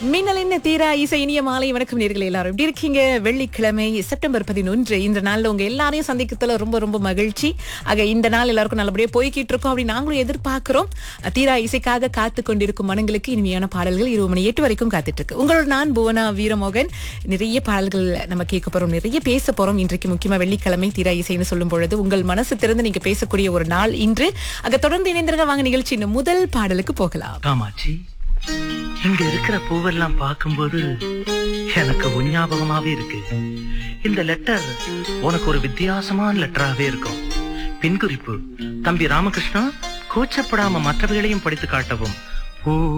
மின்னலின் தீரா இசை இனிய மாலை வணக்கம் நேர்கள் எல்லாரும் எப்படி இருக்கீங்க வெள்ளிக்கிழமை செப்டம்பர் பதினொன்று இந்த நாள்ல உங்க எல்லாரையும் சந்திக்கிறதுல ரொம்ப ரொம்ப மகிழ்ச்சி ஆக இந்த நாள் எல்லாருக்கும் நல்லபடியா போய்கிட்டு இருக்கோம் அப்படி நாங்களும் எதிர்பார்க்கிறோம் தீரா இசைக்காக காத்து கொண்டிருக்கும் மனங்களுக்கு இனிமையான பாடல்கள் இருபது மணி எட்டு வரைக்கும் காத்துட்டு இருக்கு உங்களோட நான் புவனா வீரமோகன் நிறைய பாடல்கள் நம்ம கேட்க போறோம் நிறைய பேச போறோம் இன்றைக்கு முக்கியமா வெள்ளிக்கிழமை தீரா இசைன்னு சொல்லும் பொழுது உங்கள் மனசு திறந்து நீங்க பேசக்கூடிய ஒரு நாள் இன்று ஆக தொடர்ந்து இணைந்திருங்க வாங்க நிகழ்ச்சியின் முதல் பாடலுக்கு போகலாம் காமாட்சி இங்க இருக்கிற பூவெல்லாம் பார்க்கும்போது எனக்கு உன் ஞாபகமாவே இருக்கு இந்த லெட்டர் உனக்கு ஒரு வித்தியாசமான லெட்டராவே இருக்கும் பின்குறிப்பு தம்பி ராமகிருஷ்ணா கூச்சப்படாம மற்றவைகளையும் படித்து காட்டவும் பூ